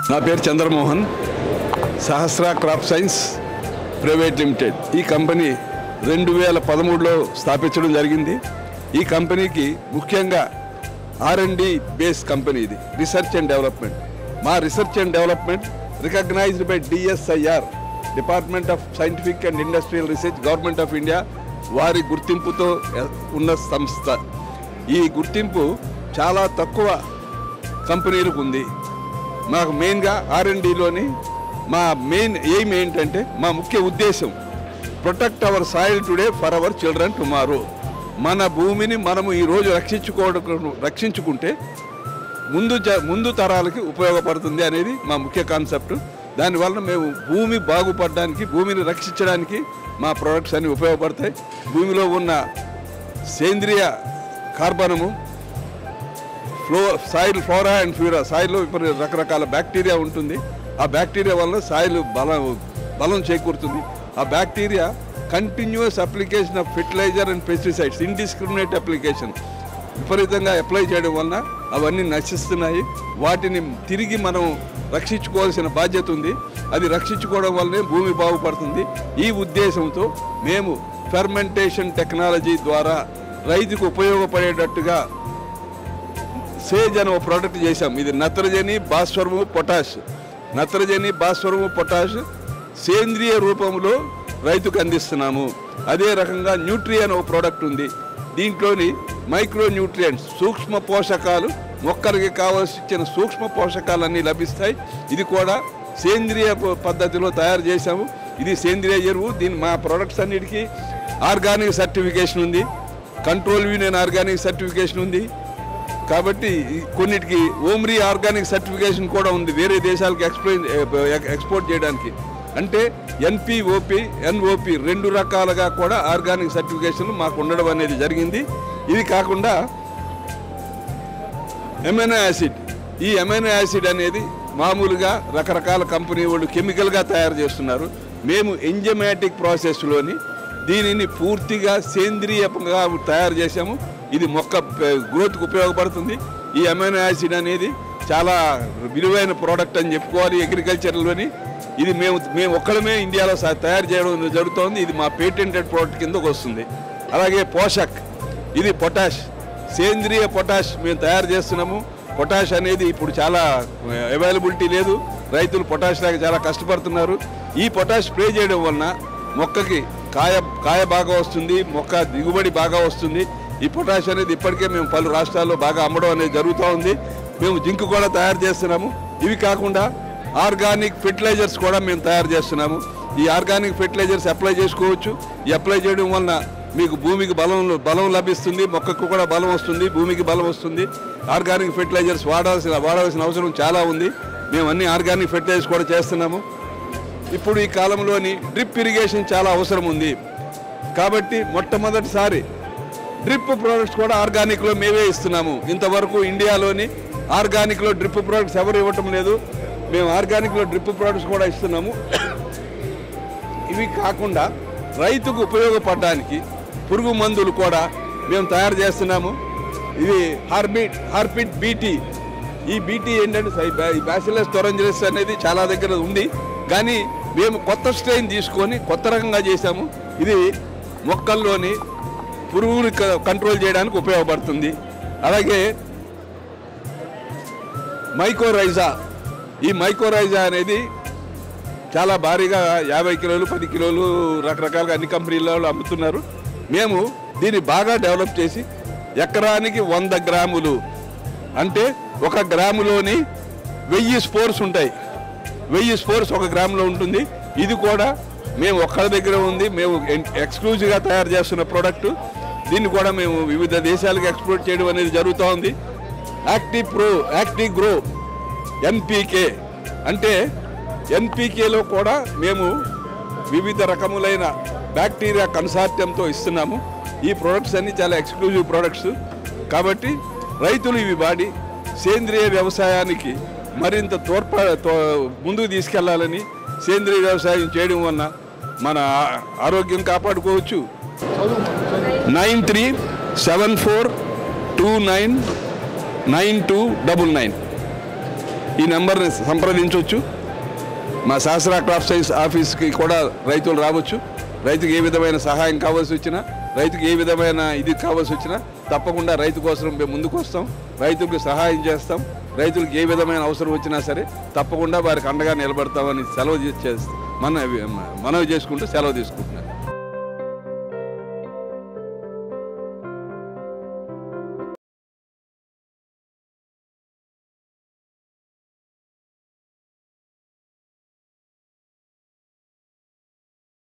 నా పేరు Chandramohan Sahasra crop science private limited ఈ కంపెనీ రెండు వేల పదమూడులో స్థాపించడం జరిగింది ఈ కంపెనీకి ముఖ్యంగా R and D base company ఇది రీసెర్చ్ అండ్ డెవలప్మెంట్ మా research and development recognised by DSIR department of scientific and industrial research government of India వారి గుర్తింపుతో ఉన్న సంస్థ ఈ గుర్తింపు చాలా తక్కువ కంపెనీలకు ఉంది మాకు మెయిన్గా ఆర్ఎండిలోని మా మెయిన్ ఎయిమ్ ఏంటంటే మా ముఖ్య ఉద్దేశం protect our soil today for our children tomorrow మన భూమిని మనము ఈరోజు రక్షించుకోవడం రక్షించుకుంటే ముందు జ- ముందు తరాలకి ఉపయోగపడుతుంది అనేది మా ముఖ్య కాన్సెప్ట్ దానివల్ల మేము భూమి బాగుపడడానికి భూమిని రక్షించడానికి మా ప్రొడక్ట్స్ అన్ని ఉపయోగపడతాయి భూమిలో ఉన్న సేంద్రియ కార్బనము flow soil flora and fauna సాయిల్లో ఇప్పుడు రకరకాల బ్యాక్టీరియా ఉంటుంది ఆ బ్యాక్టీరియా వల్ల సాయిల్ బలం బలం చేకూరుతుంది ఆ bacteria continuous application of fertiliser and pesticides indiscriminate application విపరీతంగా అప్లై చేయడం వలన అవన్నీ నశిస్తున్నాయి వాటిని తిరిగి మనం రక్షించుకోవాల్సిన బాధ్యత ఉంది అది రక్షించుకోవడం వల్లనే భూమి బాగుపడుతుంది ఈ ఉద్దేశంతో మేము ఫెర్మెంటేషన్ టెక్నాలజీ ద్వారా రైతుకు ఉపయోగపడేటట్టుగా సేజ్ అనే ఒక ప్రోడక్ట్ చేశాం ఇది నత్రజని భాస్వరము పొటాష్ నత్రజని భాస్వరము పొటాష్ సేంద్రియ రూపంలో రైతుకు అందిస్తున్నాము అదే రకంగా న్యూట్రీ అనే ఒక ప్రోడక్ట్ ఉంది దీంట్లోని మైక్రో న్యూట్రియంట్స్ సూక్ష్మ పోషకాలు మొక్కలకి కావాల్సిన సూక్ష్మ పోషకాలన్నీ లభిస్తాయి ఇది కూడా సేంద్రియ ప- పద్ధతిలో తయారు చేశాము ఇది సేంద్రియ ఎరువు దీని మా ప్రొడక్ట్స్ అన్నిటికీ ఆర్గానిక్ సర్టిఫికేషన్ ఉంది కంట్రోల్ యూనియన్ ఆర్గానిక్ సర్టిఫికేషన్ ఉంది కాబట్టి ఈ కొన్నిటికి ఓమ్రీ ఆర్గానిక్ సర్టిఫికేషన్ కూడా ఉంది వేరే దేశాలకు ఎక్స్ప్లెయిన్ ఎక్స్పోర్ట్ చేయడానికి అంటే ఎన్పిఓపి ఎన్ఓపి రెండు రకాలుగా కూడా ఆర్గానిక్ సర్టిఫికేషన్ మాకు ఉండడం అనేది జరిగింది ఇది కాకుండా ఎమైనో యాసిడ్ ఈ ఎమైనో యాసిడ్ అనేది మామూలుగా రకరకాల కంపెనీ వాళ్ళు కెమికల్గా తయారు చేస్తున్నారు మేము ఎంజమాటిక్ ప్రాసెస్లోని దీనిని పూర్తిగా సేంద్రియంగా తయారు చేసాము ఇది మొక్క గ్రోత్కి ఉపయోగపడుతుంది ఈ అమైనో యాసిడ్ అనేది చాలా విలువైన ప్రోడక్ట్ అని చెప్పుకోవాలి అగ్రికల్చర్లోని ఇది మేము మేము ఒక్కడమే ఇండియాలో సా- తయారు చేయడం జరుగుతోంది ఇది మా పేటెంటెడ్ ప్రోడక్ట్ కిందకు వస్తుంది అలాగే పోషక్ ఇది పొటాష్ సేంద్రియ పొటాష్ మేము తయారు చేస్తున్నాము పొటాష్ అనేది ఇప్పుడు చాలా అవైలబిలిటీ లేదు రైతులు పొటాష్ లాగా చాలా కష్టపడుతున్నారు ఈ పొటాష్ స్ప్రే చేయడం వలన మొక్కకి కాయ కాయ బాగా వస్తుంది మొక్క దిగుబడి బాగా వస్తుంది ఈ పొటాష్ అనేది ఇప్పటికే మేము పలు రాష్ట్రాల్లో బాగా అమ్మడం అనేది జరుగుతూ ఉంది మేము జింక్ కూడా తయారు చేస్తున్నాము ఇవి కాకుండా ఆర్గానిక్ ఫెర్టిలైజర్స్ కూడా మేము తయారు చేస్తున్నాము ఈ ఆర్గానిక్ ఫెర్టిలైజర్స్ అప్లై చేసుకోవచ్చు ఈ అప్లై చేయడం వలన మీకు భూమికి బలం బలం లభిస్తుంది మొక్కకు కూడా బలం వస్తుంది భూమికి బలం వస్తుంది ఆర్గానిక్ ఫెర్టిలైజర్స్ వాడాల్సిన వాడాల్సిన అవసరం చాలా ఉంది మేము అన్ని ఆర్గానిక్ ఫెర్టిలైజర్స్ కూడా చేస్తున్నాము ఇప్పుడు ఈ కాలంలోని డ్రిప్ ఇరిగేషన్ చాలా అవసరం ఉంది కాబట్టి మొట్టమొదటిసారి డ్రిప్ ప్రోడక్ట్స్ కూడా ఆర్గానిక్లో మేమే ఇస్తున్నాము ఇంతవరకు ఇండియాలోని ఆర్గానిక్లో డ్రిప్ ప్రోడక్ట్స్ ఎవరు ఇవ్వటం లేదు మేము ఆర్గానిక్లో డ్రిప్ ప్రోడక్ట్స్ కూడా ఇస్తున్నాము ఇవి కాకుండా రైతుకు ఉపయోగపడడానికి పురుగు మందులు కూడా మేము తయారు చేస్తున్నాము ఇది హార్బిట్ హార్పిట్ బీటీ ఈ బీటీ ఏంటంటే సై- బ్యా- ఈ బ్యాసిలస్ టొరంజరస్ అనేది చాలా దగ్గర ఉంది కానీ మేము కొత్త స్ట్రెయిన్ తీసుకొని కొత్త రకంగా చేశాము ఇది మొక్కల్లోని పురుగుని క- కంట్రోల్ చేయడానికి ఉపయోగపడుతుంది అలాగే మైకోరైజా ఈ మైకోరైజా అనేది చాలా భారీగా యాభై కిలోలు పది కిలోలు రకరకాలుగా అన్ని కంపెనీలలో అమ్ముతున్నారు మేము దీన్ని బాగా డెవలప్ చేసి ఎకరానికి వంద గ్రాములు అంటే ఒక గ్రాములోని వెయ్యి స్పోర్స్ ఉంటాయి వెయ్యి స్పోర్స్ ఒక గ్రాములో ఉంటుంది ఇది కూడా మేము ఒక్కడి దగ్గర ఉంది మేము ఎన్- ఎక్స్క్లూజివ్గా తయారు చేస్తున్న ప్రోడక్ట్ దీన్ని కూడా మేము వివిధ దేశాలకు ఎక్స్పోర్ట్ చేయడం అనేది జరుగుతూ ఉంది active pro active grow NPK అంటే ఎన్పికేలో కూడా మేము వివిధ రకములైన బ్యాక్టీరియా కన్సార్టియంతో ఇస్తున్నాము ఈ ప్రొడక్ట్స్ అన్ని చాలా ఎక్స్క్లూజివ్ ప్రొడక్ట్స్ కాబట్టి రైతులు ఇవి వాడి సేంద్రియ వ్యవసాయానికి మరింత తోడ్ప తో- ముందుకు తీసుకెళ్లాలని సేంద్రియ వ్యవసాయం చేయడం వలన మన ఆ- ఆరోగ్యం కాపాడుకోవచ్చు nine three seven four two nine nine two double nine ఈ నెంబర్ని సంప్రదించవచ్చు మా శాస్త్ర క్రాప్ సైన్స్ ఆఫీస్కి కూడా రైతులు రావచ్చు రైతుకి ఏ విధమైన సహాయం కావాల్సి వచ్చినా రైతుకి ఏ విధమైన ఇది కావాల్సి వచ్చినా తప్పకుండా రైతు కోసం మేము ముందుకు వస్తాం రైతులకు సహాయం చేస్తాం రైతులకు ఏ విధమైన అవసరం వచ్చినా సరే తప్పకుండా వారికి అండగా నిలబడతామని సెలవు చేస్తాం మన మనవి చేసుకుంటూ సెలవు తీసుకుంటున్నాను